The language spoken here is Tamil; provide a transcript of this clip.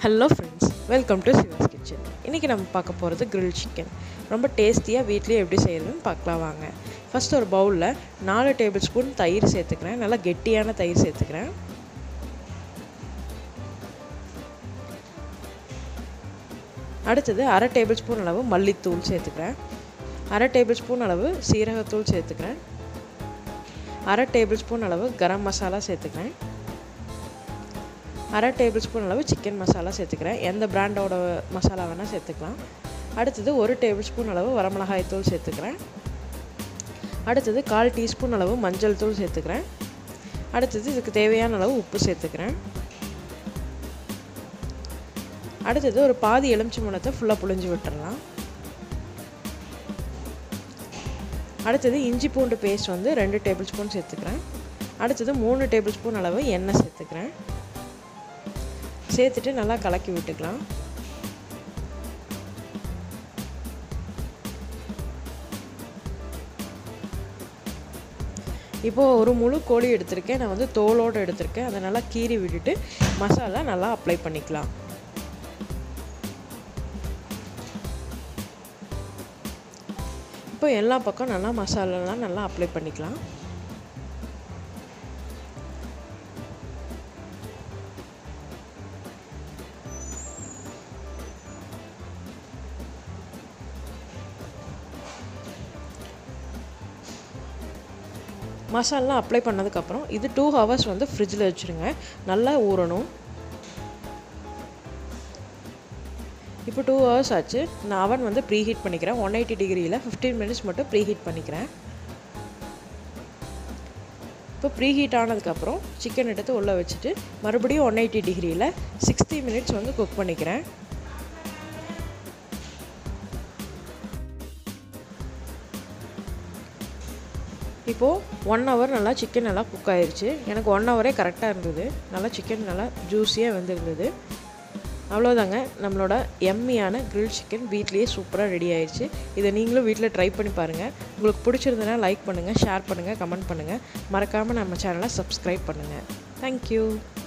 hello friends welcome to Siva's kitchen இன்றைக்கி நம்ம பார்க்க போகிறது கிரில் சிக்கன் ரொம்ப டேஸ்டியாக வீட்லேயே எப்படி செய்கிறதுன்னு பார்க்கலாம் வாங்க ஃபஸ்ட் ஒரு பவுலில் நாலு டேபிள் ஸ்பூன் தயிர் சேர்த்துக்கிறேன் நல்லா கெட்டியான தயிர் சேர்த்துக்கிறேன் அடுத்தது அரை டேபிள் ஸ்பூன் அளவு மல்லித்தூள் சேர்த்துக்கிறேன் அரை டேபிள் ஸ்பூன் அளவு சீரகத்தூள் சேர்த்துக்கிறேன் அரை டேபிள் ஸ்பூன் அளவு கரம் மசாலா சேர்த்துக்கிறேன் அரை டேபிள் ஸ்பூன் அளவு சிக்கன் மசாலா சேர்த்துக்கிறேன் எந்த பிராண்டோட மசாலா வேணால் சேர்த்துக்கலாம் அடுத்தது ஒரு டேபிள் ஸ்பூன் அளவு வரமிளகாய் தூள் சேர்த்துக்கிறேன் அடுத்தது கால் டீஸ்பூன் அளவு மஞ்சள் தூள் சேர்த்துக்கிறேன் அடுத்தது இதுக்கு தேவையான அளவு உப்பு சேர்த்துக்கிறேன் அடுத்தது ஒரு பாதி எலுமிச்சி முளத்தை ஃபுல்லாக புழிஞ்சு விட்டுறலாம் அடுத்தது இஞ்சி பூண்டு பேஸ்ட் வந்து ரெண்டு டேபிள் ஸ்பூன் சேர்த்துக்கிறேன் அடுத்தது மூணு டேபிள் ஸ்பூன் அளவு எண்ணெய் சேர்த்துக்கிறேன் சேர்த்துட்டு நல்லா கலக்கி விட்டுக்கலாம் இப்போது ஒரு முழு கோழி எடுத்திருக்கேன் நான் வந்து தோலோடு எடுத்திருக்கேன் அதை நல்லா கீறி விட்டுட்டு மசாலா நல்லா அப்ளை பண்ணிக்கலாம் இப்போ எல்லா பக்கம் நல்லா மசாலாலாம் நல்லா அப்ளை பண்ணிக்கலாம் மசாலா அப்ளை பண்ணதுக்கப்புறம் இது டூ ஹவர்ஸ் வந்து ஃப்ரிட்ஜில் வச்சுருங்க நல்லா ஊறணும் இப்போ டூ ஹவர்ஸ் ஆச்சு நான் அவன் வந்து ப்ரீ ஹீட் பண்ணிக்கிறேன் ஒன் எயிட்டி டிகிரியில் ஃபிஃப்டீன் மினிட்ஸ் மட்டும் ப்ரீ ஹீட் பண்ணிக்கிறேன் இப்போ ப்ரீ ஹீட் ஆனதுக்கப்புறம் சிக்கன் எடுத்து உள்ளே வச்சுட்டு மறுபடியும் ஒன் எயிட்டி டிகிரியில் சிக்ஸ்டி மினிட்ஸ் வந்து குக் பண்ணிக்கிறேன் இப்போது ஒன் ஹவர் நல்லா சிக்கன் நல்லா குக் ஆயிடுச்சு எனக்கு ஒன் ஹவரே கரெக்டாக இருந்தது நல்லா சிக்கன் நல்லா ஜூஸியாக வந்துருந்தது அவ்வளோதாங்க நம்மளோட எம்மியான கிரில் சிக்கன் வீட்லேயே சூப்பராக ரெடி ஆயிடுச்சு இதை நீங்களும் வீட்டில் ட்ரை பண்ணி பாருங்கள் உங்களுக்கு பிடிச்சிருந்தனா லைக் பண்ணுங்கள் ஷேர் பண்ணுங்கள் கமெண்ட் பண்ணுங்கள் மறக்காமல் நம்ம சேனலை சப்ஸ்கிரைப் பண்ணுங்கள் தேங்க்யூ